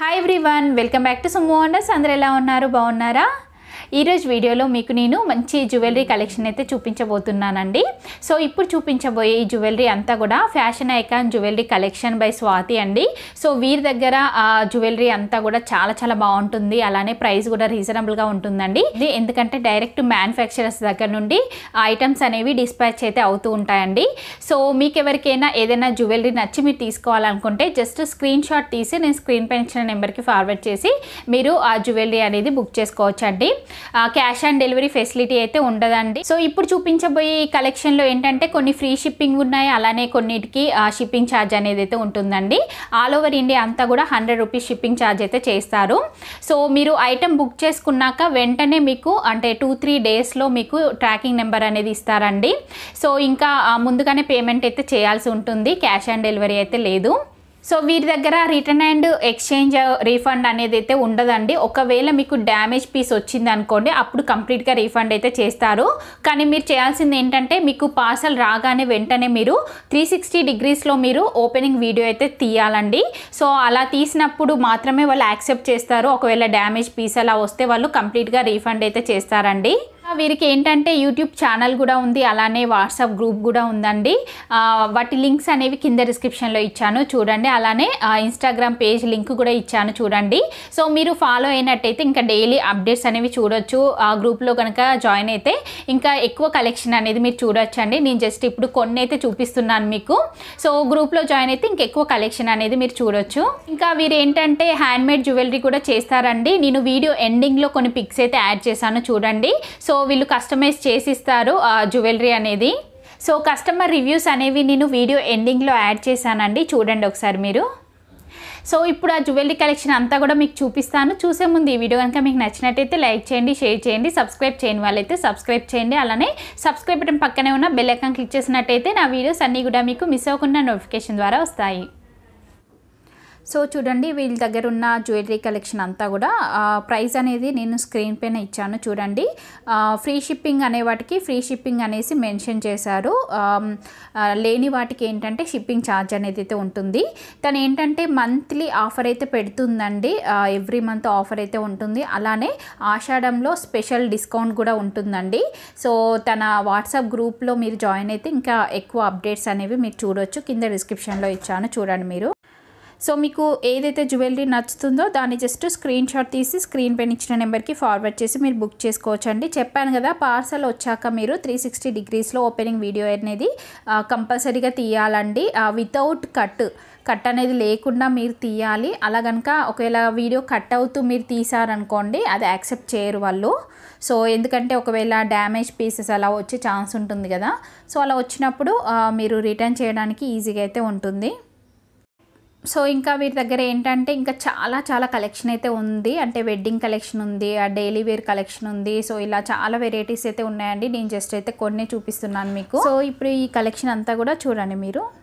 hi everyone welcome back to Sumo Wonders అందరు ఎలా ఉన్నారు బాగున్నారా ఈరోజు వీడియోలో మీకు నేను మంచి జ్యువెలరీ కలెక్షన్ అయితే చూపించబోతున్నానండి సో ఇప్పుడు చూపించబోయే ఈ జ్యువెలరీ అంతా కూడా fashion icon jewellery collection by Swathi అండి సో వీరి దగ్గర ఆ జ్యువెలరీ అంతా కూడా చాలా చాలా బాగుంటుంది అలానే ప్రైస్ కూడా రీజనబుల్గా ఉంటుందండి ఇది ఎందుకంటే డైరెక్ట్ మ్యానుఫ్యాక్చరర్స్ దగ్గర నుండి ఐటమ్స్ అనేవి డిస్పాచ్ అయితే అవుతూ ఉంటాయండి సో మీకు ఎవరికైనా ఏదైనా జ్యువెలరీ నచ్చి మీరు తీసుకోవాలనుకుంటే జస్ట్ స్క్రీన్ షాట్ తీసి నేను స్క్రీన్ పైన ఇచ్చిన నెంబర్కి ఫార్వర్డ్ చేసి మీరు ఆ జ్యువెలరీ అనేది బుక్ చేసుకోవచ్చు అండి క్యాష్ ఆన్ డెలివరీ ఫెసిలిటీ అయితే ఉండదండి సో ఇప్పుడు చూపించబోయే ఈ కలెక్షన్లో ఏంటంటే కొన్ని ఫ్రీ షిప్పింగ్ ఉన్నాయి అలానే కొన్నిటికి షిప్పింగ్ ఛార్జ్ అనేది అయితే ఉంటుందండి ఆల్ ఓవర్ ఇండియా అంతా కూడా హండ్రెడ్ రూపీస్ షిప్పింగ్ ఛార్జ్ అయితే చేస్తారు సో మీరు ఐటెం బుక్ చేసుకున్నాక వెంటనే మీకు అంటే టూ త్రీ డేస్లో మీకు ట్రాకింగ్ నెంబర్ అనేది ఇస్తారండి సో ఇంకా ఆ, ముందుగానే పేమెంట్ అయితే చేయాల్సి ఉంటుంది క్యాష్ ఆన్ డెలివరీ అయితే లేదు సో వీరి దగ్గర రిటర్న్ అండ్ ఎక్స్చేంజ్ రీఫండ్ అనేది అయితే ఉండదండి ఒకవేళ మీకు డ్యామేజ్ పీస్ వచ్చింది అనుకోండి అప్పుడు కంప్లీట్గా రీఫండ్ అయితే చేస్తారు కానీ మీరు చేయాల్సింది ఏంటంటే మీకు పార్సల్ రాగానే వెంటనే మీరు త్రీ సిక్స్టీ డిగ్రీస్లో మీరు ఓపెనింగ్ వీడియో అయితే తీయాలండి సో అలా తీసినప్పుడు మాత్రమే వాళ్ళు యాక్సెప్ట్ చేస్తారు ఒకవేళ డ్యామేజ్ పీస్ అలా వస్తే వాళ్ళు కంప్లీట్గా రీఫండ్ అయితే చేస్తారండి వీరికి ఏంటంటే యూట్యూబ్ ఛానల్ కూడా ఉంది అలానే వాట్సాప్ గ్రూప్ కూడా ఉందండి ఆ, వాటి లింక్స్ అనేవి కింద డిస్క్రిప్షన్లో ఇచ్చాను చూడండి అలానే ఇన్స్టాగ్రామ్ పేజ్ లింక్ కూడా ఇచ్చాను చూడండి సో మీరు ఫాలో అయినట్టయితే ఇంకా డైలీ అప్డేట్స్ అనేవి చూడొచ్చు ఆ గ్రూప్లో కనుక జాయిన్ అయితే ఇంకా ఎక్కువ కలెక్షన్ అనేది మీరు చూడొచ్చండి నేను జస్ట్ ఇప్పుడు కొన్ని అయితే చూపిస్తున్నాను మీకు సో గ్రూప్లో జాయిన్ అయితే ఇంకా ఎక్కువ కలెక్షన్ అనేది మీరు చూడొచ్చు ఇంకా వీరు ఏంటంటే హ్యాండ్ మేడ్ జ్యువెలరీ కూడా చేస్తారండి నేను వీడియో ఎండింగ్లో కొన్ని పిక్స్ అయితే యాడ్ చేశాను చూడండి సో వీళ్ళు కస్టమైజ్ చేసిస్తారు ఆ జ్యువెలరీ అనేది సో కస్టమర్ రివ్యూస్ అనేవి నేను వీడియో ఎండింగ్లో యాడ్ చేశానండి చూడండి ఒకసారి మీరు సో ఇప్పుడు ఆ జ్యువెలరీ కలెక్షన్ అంతా కూడా మీకు చూపిస్తాను చూసే ముందు ఈ వీడియో కనుక మీకు నచ్చినట్టయితే లైక్ చేయండి షేర్ చేయండి సబ్స్క్రైబ్ చేయని వాళ్ళైతే సబ్స్క్రైబ్ చేయండి అలానే సబ్స్క్రైబ్ బటన్ పక్కనే ఉన్న బెల్ ఐకాన్ క్లిక్ చేసినట్టయితే నా వీడియోస్ అన్నీ కూడా మీకు మిస్ అవ్వకుండా నోటిఫికేషన్ ద్వారా వస్తాయి సో చూడండి వీళ్ళ దగ్గర ఉన్న జ్యువెలరీ కలెక్షన్ అంతా కూడా ఆ, ప్రైస్ అనేది నేను స్క్రీన్ పైన ఇచ్చాను చూడండి ఆ, ఫ్రీ షిప్పింగ్ అనే వాటికి ఫ్రీ షిప్పింగ్ అనేసి మెన్షన్ చేశారు ఆమ్, ఆ, లేని వాటికి ఏంటంటే షిప్పింగ్ ఛార్జ్ అనేది అయితే ఉంటుంది తను ఏంటంటే మంత్లీ ఆఫర్ అయితే పెడుతుందండి ఎవ్రీ మంత్ ఆఫర్ అయితే ఉంటుంది అలానే ఆషాఢంలో స్పెషల్ డిస్కౌంట్ కూడా ఉంటుందండి సో తన వాట్సాప్ గ్రూప్లో మీరు జాయిన్ అయితే ఇంకా ఎక్కువ అప్డేట్స్ అనేవి మీరు చూడొచ్చు కింద డిస్క్రిప్షన్లో ఇచ్చాను చూడండి మీరు సో మీకు ఏదైతే జ్యువెలరీ నచ్చుతుందో దాన్ని జస్ట్ స్క్రీన్ షాట్ తీసి స్క్రీన్ పైన ఇచ్చిన నెంబర్కి ఫార్వర్డ్ చేసి మీరు బుక్ చేసుకోవచ్చు అండి చెప్పాను కదా పార్సల్ వచ్చాక మీరు త్రీ సిక్స్టీ డిగ్రీస్లో ఓపెనింగ్ వీడియో అనేది కంపల్సరీగా తీయాలండి వితౌట్ కట్ కట్ అనేది లేకుండా మీరు తీయాలి అలా కనుక ఒకవేళ వీడియో కట్ అవుతూ మీరు తీసారనుకోండి అది యాక్సెప్ట్ చేయరు వాళ్ళు సో ఎందుకంటే ఒకవేళ డ్యామేజ్ పీసెస్ అలా వచ్చే ఛాన్స్ ఉంటుంది కదా సో అలా వచ్చినప్పుడు ఆ, మీరు రిటర్న్ చేయడానికి ఈజీగా అయితే ఉంటుంది సో ఇంకా వీరి దగ్గర ఏంటంటే ఇంకా చాలా చాలా కలెక్షన్ అయితే ఉంది అంటే వెడ్డింగ్ కలెక్షన్ ఉంది ఆ డైలీ వేర్ కలెక్షన్ ఉంది సో ఇలా చాలా వెరైటీస్ అయితే ఉన్నాయండి నేను జస్ట్ అయితే కొన్ని చూపిస్తున్నాను మీకు సో ఇప్పుడు ఈ కలెక్షన్ అంతా కూడా చూడండి మీరు